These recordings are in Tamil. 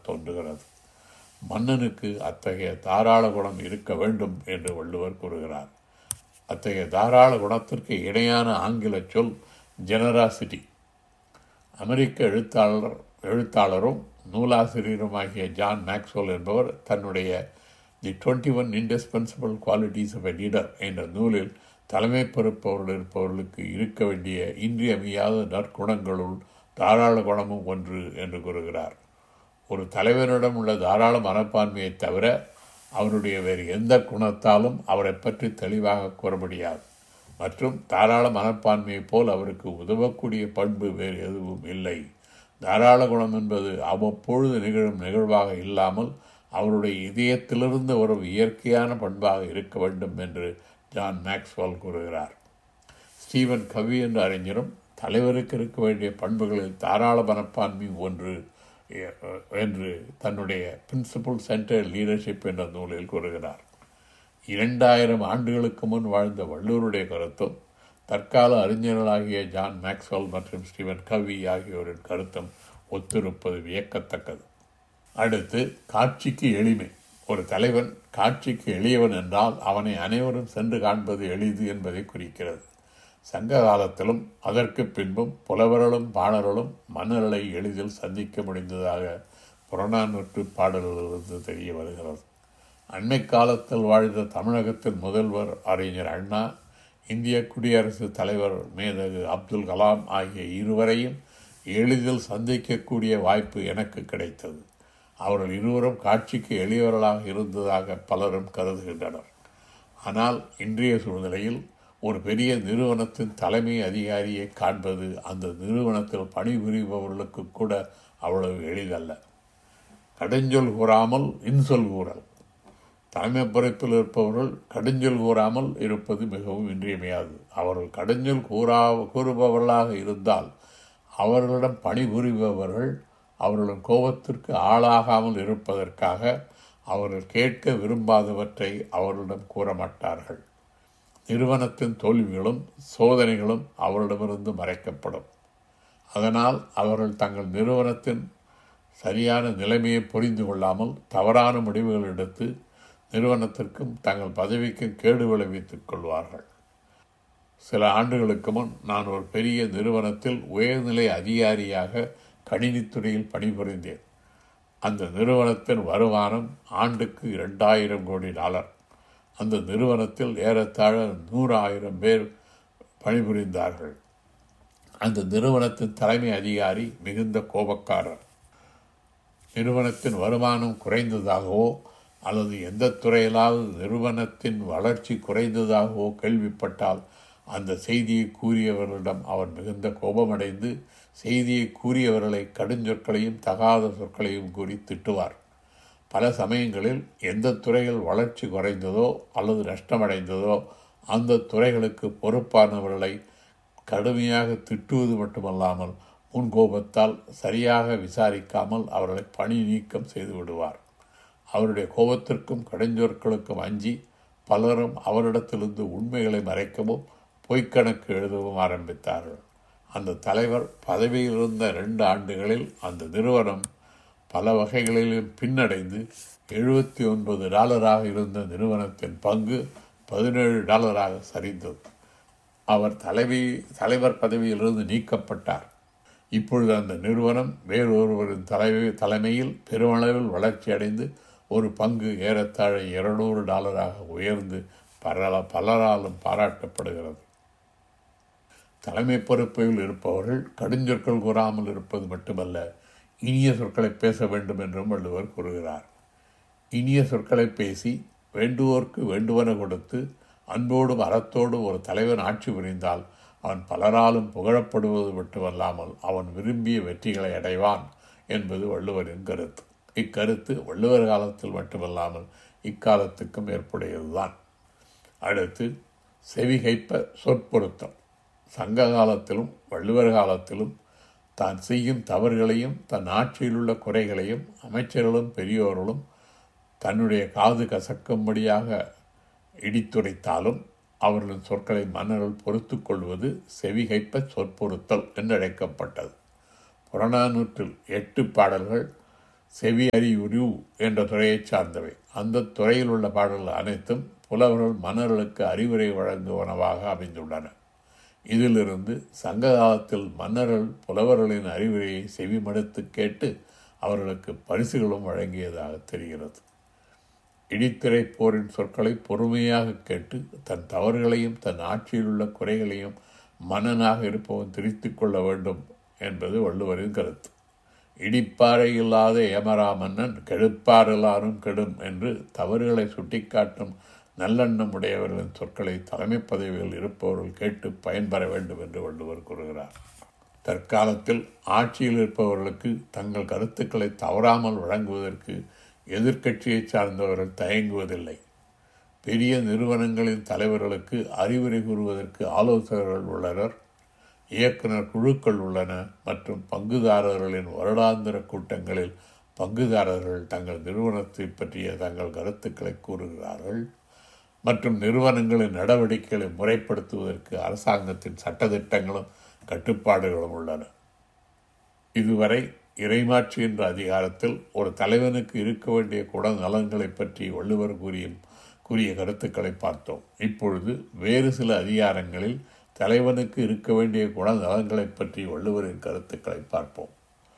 தோன்றுகிறது மன்னனுக்கு அத்தகைய தாராள குணம் இருக்க வேண்டும் என்று வள்ளுவர் கூறுகிறார் அத்தகைய தாராள குணத்திற்கு இணையான ஆங்கில சொல் ஜெனராசிட்டி அமெரிக்க எழுத்தாளர் எழுத்தாளரும் நூலாசிரியருமாகிய ஜான் மேக்ஸ்வெல் என்பவர் தன்னுடைய the twenty one indispensable qualities of a leader என்ற நூலில் தலைமை பொறுப்பவர்கள் இருப்பவர்களுக்கு இருக்க வேண்டிய இன்றியமையாத நற்குணங்களுள் தாராள குணமும் ஒன்று என்று கூறுகிறார் ஒரு தலைவரிடம் உள்ள தாராள மனப்பான்மையை தவிர அவருடைய வேறு எந்த குணத்தாலும் அவரை பற்றி தெளிவாக கூற முடியாது மற்றும் தாராள மனப்பான்மையைப் போல் அவருக்கு உதவக்கூடிய பண்பு வேறு எதுவும் இல்லை தாராள குணம் என்பது அவ்வப்பொழுது நிகழும் நிகழ்வாக இல்லாமல் அவருடைய இதயத்திலிருந்து வரும் இயற்கையான பண்பாக இருக்க வேண்டும் என்று ஜான் மேக்ஸ்வெல் கூறுகிறார் ஸ்டீவன் கவி என்ற அறிஞரும் தலைவருக்கு இருக்க வேண்டிய பண்புகளில் தாராள மனப்பான்மை ஒன்று என்று தன்னுடைய பிரின்சிபல் சென்டர் லீடர்ஷிப் என்ற நூலில் கூறுகிறார் இரண்டாயிரம் ஆண்டுகளுக்கு முன் வாழ்ந்த வள்ளுவருடைய கருத்தும் தற்கால அறிஞர்களாகிய ஜான் மேக்ஸ்வெல் மற்றும் ஸ்டீவன் கவி ஆகியோரின் கருத்தும் ஒத்திருப்பது வியக்கத்தக்கது அடுத்து காட்சிக்கு எளிமை ஒரு தலைவன் காட்சிக்கு எளியவன் என்றால் அவனை அனைவரும் சென்று காண்பது எளிது என்பதை குறிக்கிறது சங்க காலத்திலும் அதற்கு பின்பும் புலவர்களும் பாணர்களும் மன்னர்களை எளிதில் சந்திக்க முடிந்ததாக புறநானூற்று பாடல்களிலிருந்து தெரிய வருகிறது அண்மை காலத்தில் வாழ்ந்த தமிழகத்தின் முதல்வர் அறிஞர் அண்ணா இந்திய குடியரசுத் தலைவர் மேதகு அப்துல் கலாம் ஆகிய இருவரையும் எளிதில் சந்திக்கக்கூடிய வாய்ப்பு எனக்கு கிடைத்தது அவர்கள் இருவரும் காட்சிக்கு எளியவர்களாக இருந்ததாக பலரும் கருதுகின்றனர் ஆனால் இன்றைய சூழ்நிலையில் ஒரு பெரிய நிறுவனத்தின் தலைமை அதிகாரியை காண்பது அந்த நிறுவனத்தில் பணிபுரிபவர்களுக்கு கூட அவ்வளவு எளிதல்ல கடுஞ்சொல் கூறாமல் இன்சொல் கூறல் தலைமை பொறுப்பில் இருப்பவர்கள் கடுஞ்சொல் கூறாமல் இருப்பது மிகவும் இன்றியமையாது அவர்கள் கடுஞ்சொல் கூறா கூறுபவர்களாக இருந்தால் அவர்களிடம் பணிபுரிபவர்கள் அவர்களின் கோபத்திற்கு ஆளாகாமல் இருப்பதற்காக அவர்கள் கேட்க விரும்பாதவற்றை அவர்களிடம் கூற மாட்டார்கள் நிறுவனத்தின் தோல்விகளும் சோதனைகளும் அவரிடமிருந்து மறைக்கப்படும் அதனால் அவர்கள் தங்கள் நிறுவனத்தின் சரியான நிலைமையை புரிந்து கொள்ளாமல் தவறான முடிவுகள் எடுத்து நிறுவனத்திற்கும் தங்கள் பதவிக்கும் கேடு விளைவித்துக் கொள்வார்கள் சில ஆண்டுகளுக்கு முன் நான் ஒரு பெரிய நிறுவனத்தில் உயர்நிலை அதிகாரியாக கணினித்துறையில் பணிபுரிந்தேன் அந்த நிறுவனத்தின் வருமானம் ஆண்டுக்கு இரண்டாயிரம் கோடி டாலர் அந்த நிறுவனத்தில் ஏறத்தாழ நூறு ஆயிரம் பேர் பணிபுரிந்தார்கள் அந்த நிறுவனத்தின் தலைமை அதிகாரி மிகுந்த கோபக்காரர் நிறுவனத்தின் வருமானம் குறைந்ததாகவோ அல்லது எந்த துறையிலாவது நிறுவனத்தின் வளர்ச்சி குறைந்ததாகவோ கேள்விப்பட்டால் அந்த செய்தியை கூறியவர்களிடம் அவர் மிகுந்த கோபமடைந்து செய்தியை கூறியவர்களை கடுஞ்சொற்களையும் தகாத சொற்களையும் கூறி திட்டுவார் பல சமயங்களில் எந்த துறைகள் வளர்ச்சி குறைந்ததோ அல்லது நஷ்டமடைந்ததோ அந்த துறைகளுக்கு பொறுப்பானவர்களை கடுமையாக திட்டுவது மட்டுமல்லாமல் முன்கோபத்தால் சரியாக விசாரிக்காமல் அவர்களை பணி நீக்கம் செய்து விடுவார் அவருடைய கோபத்திற்கும் கடுஞ்சொற்களுக்கும் அஞ்சி பலரும் அவரிடத்திலிருந்து உண்மைகளை மறைக்கவும் பொய்க்கணக்கு எழுதவும் ஆரம்பித்தார்கள் அந்த தலைவர் பதவியில் இருந்த ரெண்டு ஆண்டுகளில் அந்த நிறுவனம் பல வகைகளிலும் பின்னடைந்து எழுபத்தி ஒன்பது டாலராக இருந்த நிறுவனத்தின் பங்கு பதினேழு டாலராக சரிந்தது அவர் தலைவி தலைவர் பதவியிலிருந்து நீக்கப்பட்டார் இப்பொழுது அந்த நிறுவனம் வேறொருவரின் தலைவி தலைமையில் பெருமளவில் வளர்ச்சியடைந்து ஒரு பங்கு ஏறத்தாழ இருநூறு டாலராக உயர்ந்து பரல பலராலும் பாராட்டப்படுகிறது தலைமை பொறுப்பில் இருப்பவர்கள் கடுஞ்சொற்கள் கூறாமல் இருப்பது மட்டுமல்ல இனிய சொற்களை பேச வேண்டும் என்றும் வள்ளுவர் கூறுகிறார் இனிய சொற்களை பேசி வேண்டுவோர்க்கு வேண்டுவன கொடுத்து அன்போடும் அறத்தோடும் ஒரு தலைவன் ஆட்சி புரிந்தால் அவன் பலராலும் புகழப்படுவது மட்டுமல்லாமல் அவன் விரும்பிய வெற்றிகளை அடைவான் என்பது வள்ளுவரின் கருத்து இக்கருத்து வள்ளுவர் காலத்தில் மட்டுமல்லாமல் இக்காலத்துக்கும் ஏற்புடையதுதான் அடுத்து செவிகைப்ப சொற்பொருத்தம் சங்க காலத்திலும் வள்ளுவர் காலத்திலும் தான் செய்யும் தவறுகளையும் தன் ஆட்சியில் உள்ள குறைகளையும் அமைச்சர்களும் பெரியோர்களும் தன்னுடைய காது கசக்கும்படியாக இடித்துரைத்தாலும் அவர்களின் சொற்களை மன்னர்கள் பொறுத்து கொள்வது செவிகைப்ப சொற்பொருத்தல் என்று அழைக்கப்பட்டது புறநானூற்றில் எட்டு பாடல்கள் செவி அறிவுரு என்ற துறையைச் சார்ந்தவை அந்த துறையில் உள்ள பாடல்கள் அனைத்தும் புலவர்கள் மன்னர்களுக்கு அறிவுரை வழங்குவனவாக அமைந்துள்ளன இதிலிருந்து சங்க காலத்தில் மன்னர்கள் புலவர்களின் அறிவுரையை செவிமடுத்து கேட்டு அவர்களுக்கு பரிசுகளும் வழங்கியதாக தெரிகிறது இடித்திரை போரின் சொற்களை பொறுமையாக கேட்டு தன் தவறுகளையும் தன் ஆட்சியில் உள்ள குறைகளையும் மன்னனாக இருப்பவன் திருத்திக் கொள்ள வேண்டும் என்பது வள்ளுவரின் கருத்து இடிப்பாறை இல்லாத ஏமரா மன்னன் கெடுப்பார் எல்லாரும் கெடும் என்று தவறுகளை சுட்டிக்காட்டும் நல்லெண்ணம் உடையவர்களின் சொற்களை தலைமை பதவியில் இருப்பவர்கள் கேட்டு பயன்பெற வேண்டும் என்று வள்ளுவர் கூறுகிறார் தற்காலத்தில் ஆட்சியில் இருப்பவர்களுக்கு தங்கள் கருத்துக்களை தவறாமல் வழங்குவதற்கு எதிர்க்கட்சியை சார்ந்தவர்கள் தயங்குவதில்லை பெரிய நிறுவனங்களின் தலைவர்களுக்கு அறிவுரை கூறுவதற்கு ஆலோசகர்கள் உள்ளனர் இயக்குனர் குழுக்கள் உள்ளன மற்றும் பங்குதாரர்களின் வருடாந்திர கூட்டங்களில் பங்குதாரர்கள் தங்கள் நிறுவனத்தை பற்றிய தங்கள் கருத்துக்களை கூறுகிறார்கள் மற்றும் நிறுவனங்களின் நடவடிக்கைகளை முறைப்படுத்துவதற்கு அரசாங்கத்தின் சட்டத்திட்டங்களும் கட்டுப்பாடுகளும் உள்ளன இதுவரை இறைமாட்சி என்ற அதிகாரத்தில் ஒரு தலைவனுக்கு இருக்க வேண்டிய குணநலன்களை பற்றி வள்ளுவர் கூறிய கூறிய கருத்துக்களை பார்த்தோம் இப்பொழுது வேறு சில அதிகாரங்களில் தலைவனுக்கு இருக்க வேண்டிய குணநலன்களை பற்றி வள்ளுவரின் கருத்துக்களை பார்ப்போம்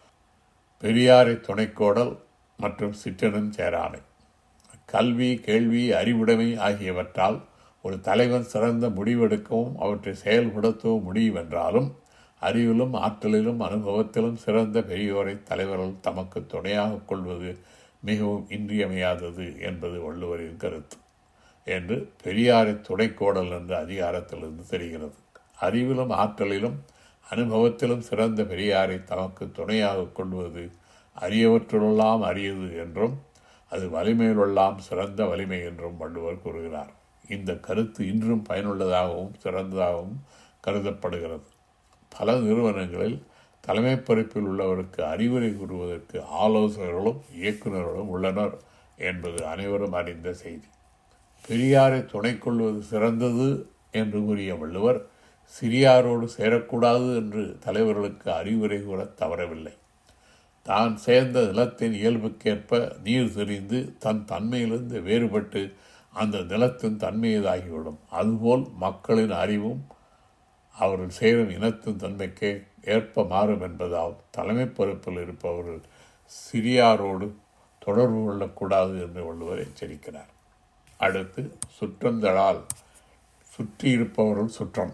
பெரியாரை துணைக்கோடல் மற்றும் சிற்றனும் சேராமை கல்வி கேள்வி அறிவுடைமை ஆகியவற்றால் ஒரு தலைவன் சிறந்த முடிவெடுக்கவும் அவற்றை செயல்படுத்தவும் முடியுமென்றாலும் அறிவிலும் ஆற்றலிலும் அனுபவத்திலும் சிறந்த பெரியோரை தலைவர்கள் தமக்கு துணையாக கொள்வது மிகவும் இன்றியமையாதது என்பது வள்ளுவரின் கருத்து என்று பெரியாரை துணைக்கோடல் என்ற அதிகாரத்திலிருந்து தெரிகிறது அறிவிலும் ஆற்றலிலும் அனுபவத்திலும் சிறந்த பெரியாரை தமக்கு துணையாக கொள்வது அரியவற்றுள்ளெல்லாம் அரியது என்றும் அது வலிமையிலெல்லாம் சிறந்த வலிமை என்றும் வள்ளுவர் கூறுகிறார் இந்த கருத்து இன்றும் பயனுள்ளதாகவும் சிறந்ததாகவும் கருதப்படுகிறது பல நிறுவனங்களில் தலைமை பொறுப்பில் உள்ளவருக்கு அறிவுரை கூறுவதற்கு ஆலோசகர்களும் இயக்குநர்களும் உள்ளனர் என்பது அனைவரும் அறிந்த செய்தி பெரியாரை துணை கொள்வது சிறந்தது என்று கூறிய வள்ளுவர் சிறியாரோடு சேரக்கூடாது என்று தலைவர்களுக்கு அறிவுரை கூற தவறவில்லை தான் சேர்ந்த நிலத்தின் இயல்புக்கேற்ப நீர் தெரிந்து தன் தன்மையிலிருந்து வேறுபட்டு அந்த நிலத்தின் தன்மையதாகிவிடும் அதுபோல் மக்களின் அறிவும் அவர்கள் சேரும் இனத்தின் தன்மைக்கே ஏற்ப மாறும் என்பதால் தலைமை பொறுப்பில் இருப்பவர்கள் சிறியாரோடு தொடர்பு கொள்ளக்கூடாது என்று வள்ளுவர் எச்சரிக்கிறார் அடுத்து சுற்றந்தழால் சுற்றியிருப்பவர்கள் சுற்றம்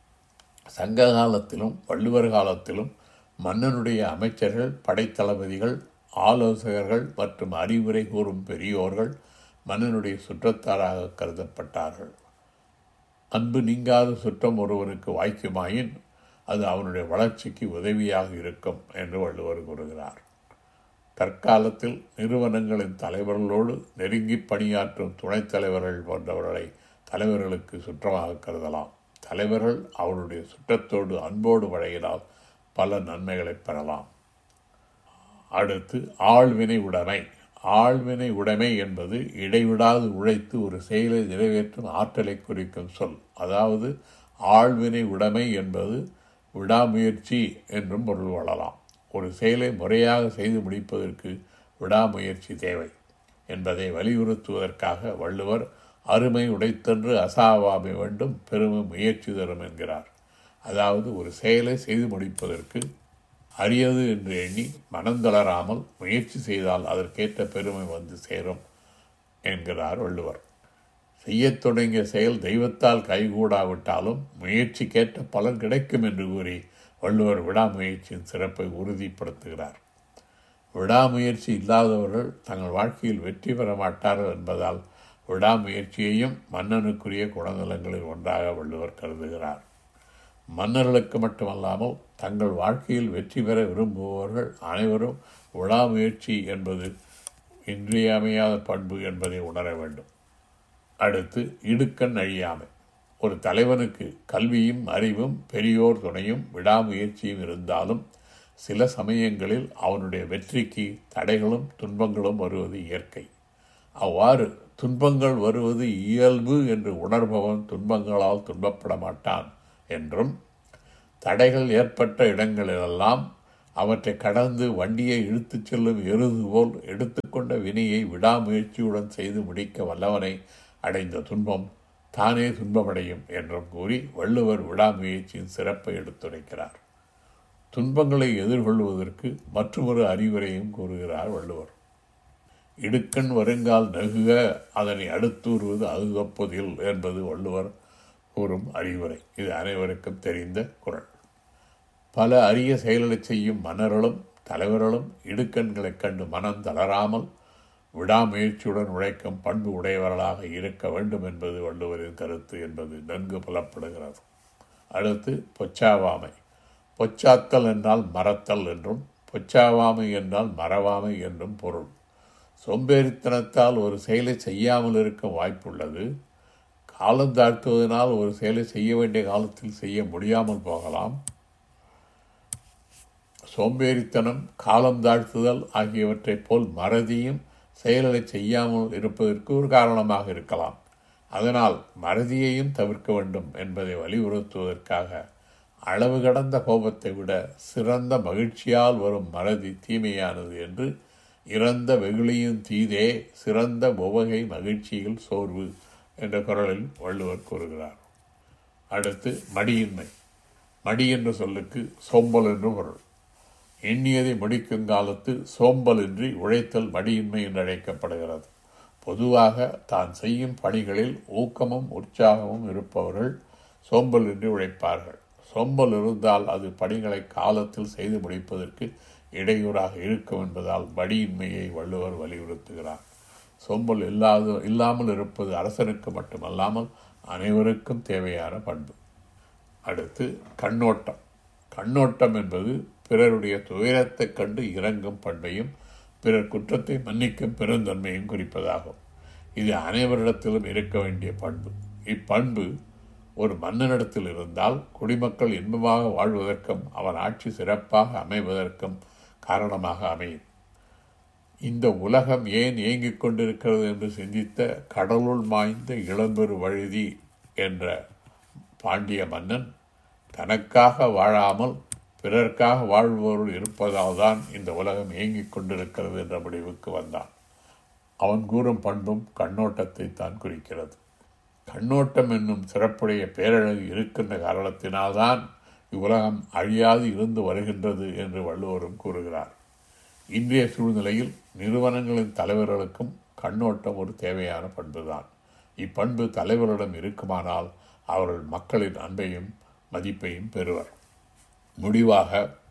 சங்க காலத்திலும் வள்ளுவர் காலத்திலும் மன்னனுடைய அமைச்சர்கள் படைத்தளபதிகள் ஆலோசகர்கள் மற்றும் அறிவுரை கூறும் பெரியோர்கள் மன்னனுடைய சுற்றத்தாராக கருதப்பட்டார்கள் அன்பு நீங்காத சுற்றம் ஒருவருக்கு வாய்க்குமாயின் அது அவனுடைய வளர்ச்சிக்கு உதவியாக இருக்கும் என்று வள்ளுவர் கூறுகிறார் தற்காலத்தில் நிறுவனங்களின் தலைவர்களோடு நெருங்கி பணியாற்றும் துணைத் தலைவர்கள் போன்றவர்களை தலைவர்களுக்கு சுற்றமாக கருதலாம் தலைவர்கள் அவருடைய சுற்றத்தோடு அன்போடு வழங்கினால் பல நன்மைகளை பெறலாம் அடுத்து ஆழ்வினை உடைமை ஆழ்வினை உடைமை என்பது இடைவிடாது உழைத்து ஒரு செயலை நிறைவேற்றும் ஆற்றலை குறிக்கும் சொல் அதாவது ஆழ்வினை உடைமை என்பது விடாமுயற்சி என்றும் பொருள் கொள்ளலாம் ஒரு செயலை முறையாக செய்து முடிப்பதற்கு விடாமுயற்சி தேவை என்பதை வலியுறுத்துவதற்காக வள்ளுவர் அருமை உடைத்தன்று அசாவாமை வேண்டும் பெருமை முயற்சி தரும் என்கிறார் அதாவது ஒரு செயலை செய்து முடிப்பதற்கு அரியது என்று எண்ணி மனந்தளராமல் முயற்சி செய்தால் அதற்கேற்ற பெருமை வந்து சேரும் என்கிறார் வள்ளுவர் செய்யத் தொடங்கிய செயல் தெய்வத்தால் கைகூடாவிட்டாலும் முயற்சிக்கேற்ற பலன் கிடைக்கும் என்று கூறி வள்ளுவர் விடாமுயற்சியின் சிறப்பை உறுதிப்படுத்துகிறார் விடாமுயற்சி இல்லாதவர்கள் தங்கள் வாழ்க்கையில் வெற்றி பெற மாட்டார்கள் என்பதால் விடாமுயற்சியையும் மன்னனுக்குரிய குணநலங்களில் ஒன்றாக வள்ளுவர் கருதுகிறார் மன்னர்களுக்கு மட்டுமல்லாமல் தங்கள் வாழ்க்கையில் வெற்றி பெற விரும்புபவர்கள் அனைவரும் விடாமுயற்சி என்பது இன்றியமையாத பண்பு என்பதை உணர வேண்டும் அடுத்து இடுக்கண் அழியாமை ஒரு தலைவனுக்கு கல்வியும் அறிவும் பெரியோர் துணையும் விடாமுயற்சியும் இருந்தாலும் சில சமயங்களில் அவனுடைய வெற்றிக்கு தடைகளும் துன்பங்களும் வருவது இயற்கை அவ்வாறு துன்பங்கள் வருவது இயல்பு என்று உணர்பவன் துன்பங்களால் துன்பப்பட மாட்டான் என்றும் தடைகள் ஏற்பட்ட இடங்களிலெல்லாம் அவற்றை கடந்து வண்டியை இழுத்துச் செல்லும் எருது போல் எடுத்துக்கொண்ட வினையை விடாமுயற்சியுடன் செய்து முடிக்க வல்லவனை அடைந்த துன்பம் தானே துன்பமடையும் என்றும் கூறி வள்ளுவர் விடாமுயற்சியின் சிறப்பை எடுத்துரைக்கிறார் துன்பங்களை எதிர்கொள்வதற்கு மற்றொரு அறிவுரையும் கூறுகிறார் வள்ளுவர் இடுக்கண் வருங்கால் நகுக அதனை அடுத்தூறுவது அகுதப்பதில் என்பது வள்ளுவர் கூறும் அறிவுரை இது அனைவருக்கும் தெரிந்த குரல் பல அரிய செயல்களை செய்யும் மன்னர்களும் தலைவர்களும் இடுக்கண்களைக் கண்டு மனம் தளராமல் விடாமுயற்சியுடன் உழைக்கும் பண்பு உடையவர்களாக இருக்க வேண்டும் என்பது வள்ளுவரின் கருத்து என்பது நன்கு புலப்படுகிறது அடுத்து பொச்சாவாமை பொச்சாத்தல் என்றால் மறத்தல் என்றும் பொச்சாவாமை என்றால் மறவாமை என்றும் பொருள் சோம்பேறித்தனத்தால் ஒரு செயலை செய்யாமல் இருக்க வாய்ப்புள்ளது காலம் தாழ்த்துவதனால் ஒரு செயலை செய்ய வேண்டிய காலத்தில் செய்ய முடியாமல் போகலாம் சோம்பேறித்தனம் காலம் தாழ்த்துதல் ஆகியவற்றைப் போல் மறதியும் செயல்களை செய்யாமல் இருப்பதற்கு ஒரு காரணமாக இருக்கலாம் அதனால் மறதியையும் தவிர்க்க வேண்டும் என்பதை வலியுறுத்துவதற்காக அளவு கடந்த கோபத்தை விட சிறந்த மகிழ்ச்சியால் வரும் மறதி தீமையானது என்று இறந்த வெகுளியும் தீதே சிறந்த உவகை மகிழ்ச்சியில் சோர்வு என்ற குரலில் வள்ளுவர் கூறுகிறார் அடுத்து மடியின்மை மடி என்ற சொல்லுக்கு சோம்பல் என்று பொருள் எண்ணியதை முடிக்கும் காலத்து சோம்பலின்றி உழைத்தல் மடியின்மை என்று அழைக்கப்படுகிறது பொதுவாக தான் செய்யும் பணிகளில் ஊக்கமும் உற்சாகமும் இருப்பவர்கள் சோம்பலின்றி உழைப்பார்கள் சோம்பல் இருந்தால் அது பணிகளை காலத்தில் செய்து முடிப்பதற்கு இடையூறாக இருக்கும் என்பதால் மடியின்மையை வள்ளுவர் வலியுறுத்துகிறார் சோம்பல் இல்லாத இல்லாமல் இருப்பது அரசனுக்கு மட்டுமல்லாமல் அனைவருக்கும் தேவையான பண்பு அடுத்து கண்ணோட்டம் கண்ணோட்டம் என்பது பிறருடைய துயரத்தைக் கண்டு இறங்கும் பண்பையும் பிறர் குற்றத்தை மன்னிக்கும் பெருந்தன்மையும் குறிப்பதாகும் இது அனைவரிடத்திலும் இருக்க வேண்டிய பண்பு இப்பண்பு ஒரு மன்னனிடத்தில் இருந்தால் குடிமக்கள் இன்பமாக வாழ்வதற்கும் அவன் ஆட்சி சிறப்பாக அமைவதற்கும் காரணமாக அமையும் இந்த உலகம் ஏன் இயங்கிக் கொண்டிருக்கிறது என்று சிந்தித்த கடலுள் மாய்ந்த இளம்பெரு வழுதி என்ற பாண்டிய மன்னன் தனக்காக வாழாமல் பிறர்க்காக வாழ்பவர்கள் இருப்பதால் தான் இந்த உலகம் இயங்கிக் கொண்டிருக்கிறது என்ற முடிவுக்கு வந்தான் அவன் கூறும் பண்பும் கண்ணோட்டத்தை தான் குறிக்கிறது கண்ணோட்டம் என்னும் சிறப்புடைய பேரழகு இருக்கின்ற காரணத்தினால்தான் இவ்வுலகம் அழியாது இருந்து வருகின்றது என்று வள்ளுவரும் கூறுகிறார் இன்றைய சூழ்நிலையில் நிறுவனங்களின் தலைவர்களுக்கும் கண்ணோட்டம் ஒரு தேவையான பண்புதான் இப்பண்பு தலைவரிடம் இருக்குமானால் அவர்கள் மக்களின் அன்பையும் மதிப்பையும் பெறுவர் முடிவாக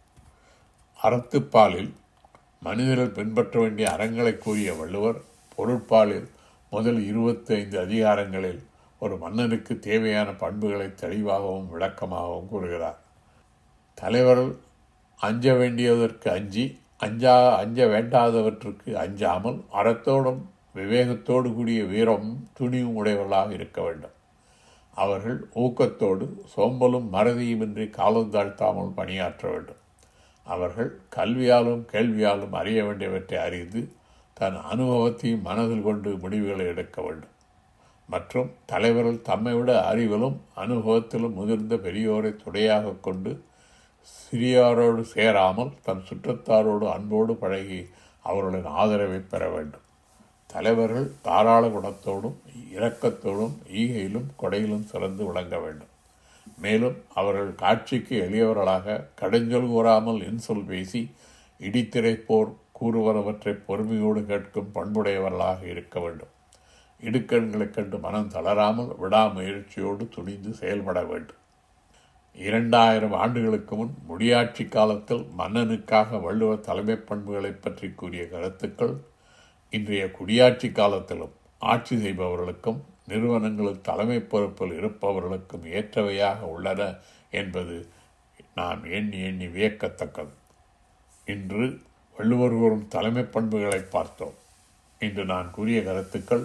அறத்துப்பாலில் மனிதர்கள் பின்பற்ற வேண்டிய அறங்களை கூறிய வள்ளுவர் பொருட்பாலில் முதல் இருபத்தி ஐந்து அதிகாரங்களில் ஒரு மன்னனுக்கு தேவையான பண்புகளை தெளிவாகவும் விளக்கமாகவும் கூறுகிறார் தலைவர்கள் அஞ்ச வேண்டியதற்கு அஞ்சி அஞ்சா அஞ்ச வேண்டாதவற்றுக்கு அஞ்சாமல் அறத்தோடும் விவேகத்தோடு கூடிய வீரமும் துணிவும் உடையவர்களாக இருக்க வேண்டும் அவர்கள் ஊக்கத்தோடு சோம்பலும் மறதியுமின்றி காலம் தாழ்த்தாமல் பணியாற்ற வேண்டும் அவர்கள் கல்வியாலும் கேள்வியாலும் அறிய வேண்டியவற்றை அறிந்து தன் அனுபவத்தையும் மனதில் கொண்டு முடிவுகளை எடுக்க வேண்டும் மற்றும் தலைவர்கள் தம்மை விட அறிவிலும் அனுபவத்திலும் முதிர்ந்த பெரியோரை துணையாக கொண்டு சிறியாரோடு சேராமல் தன் சுற்றத்தாரோடு அன்போடு பழகி அவர்களின் ஆதரவை பெற வேண்டும் தலைவர்கள் தாராள குணத்தோடும் இரக்கத்தோடும் ஈகையிலும் கொடையிலும் சிறந்து விளங்க வேண்டும் மேலும் அவர்கள் காட்சிக்கு எளியவர்களாக கடைஞ்சொல் கூறாமல் இன்சொல் பேசி இடித்திரைப்போர் கூறுவனவற்றை பொறுமையோடு கேட்கும் பண்புடையவர்களாக இருக்க வேண்டும் இடுக்கண்களைக் கண்டு மனம் தளராமல் விடாமுயற்சியோடு துணிந்து செயல்பட வேண்டும் இரண்டாயிரம் ஆண்டுகளுக்கு முன் முடியாட்சி காலத்தில் மன்னனுக்காக வள்ளுவர் தலைமை பண்புகளை பற்றி கூறிய கருத்துக்கள் இன்றைய குடியாட்சி காலத்திலும் ஆட்சி செய்பவர்களுக்கும் நிறுவனங்களில் தலைமை பொறுப்பில் இருப்பவர்களுக்கும் ஏற்றவையாக உள்ளன என்பது நாம் எண்ணி எண்ணி வியக்கத்தக்கது இன்று வள்ளுவர் கூறும் தலைமை பண்புகளை பார்த்தோம் இன்று நான் கூறிய கருத்துக்கள்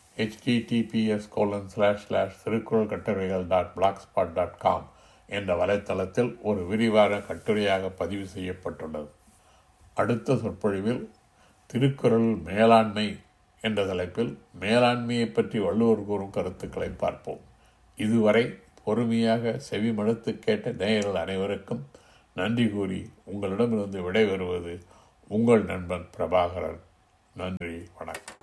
https colon slash slash Thirukkural கட்டுரைகள் dot blogspot dot com என்ற வலைத்தளத்தில் ஒரு விரிவான கட்டுரையாக பதிவு செய்யப்பட்டுள்ளது அடுத்த சொற்பொழிவில் திருக்குறள் மேலாண்மை என்ற தலைப்பில் மேலாண்மையை பற்றி வள்ளுவர் கூறும் கருத்துக்களை பார்ப்போம் இதுவரை பொறுமையாக செவி மடுத்து கேட்ட நேயர்கள் அனைவருக்கும் நன்றி கூறி உங்களிடமிருந்து விடைபெறுவது உங்கள் நண்பன் பிரபாகரன் நன்றி வணக்கம்